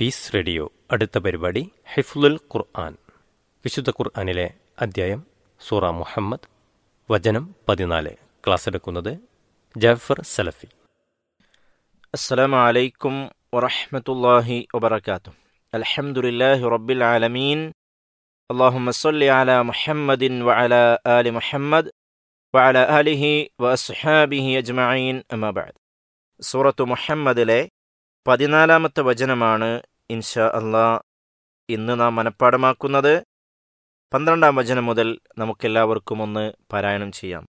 piece radio അടുത്ത പരിപാടി ഹിഫ്ലുൽ ഖുർആൻ വിശുദ്ധ ഖുർആനിലെ അദ്ധ്യായം സൂറ മുഹമ്മദ് വചനം പതിനാല് ക്ലാസ് എടുക്കുന്നത് ജാഫർ സലഫി السلام عليكم ورحمة الله وبركاته الحمد لله رب العالمين اللهم صل على محمد وعلى آل محمد وعلى آله وأصحابه أجمعين أما بعد സൂറത്ത് മുഹമ്മദിലെ പതിനാലാമത്തെ വചനമാണ് ഇൻഷാ അള്ളാ ഇന്ന് നാം മനഃപ്പാടമാക്കുന്നത് പന്ത്രണ്ടാം വചനം മുതൽ നമുക്കെല്ലാവർക്കും ഒന്ന് പാരായണം ചെയ്യാം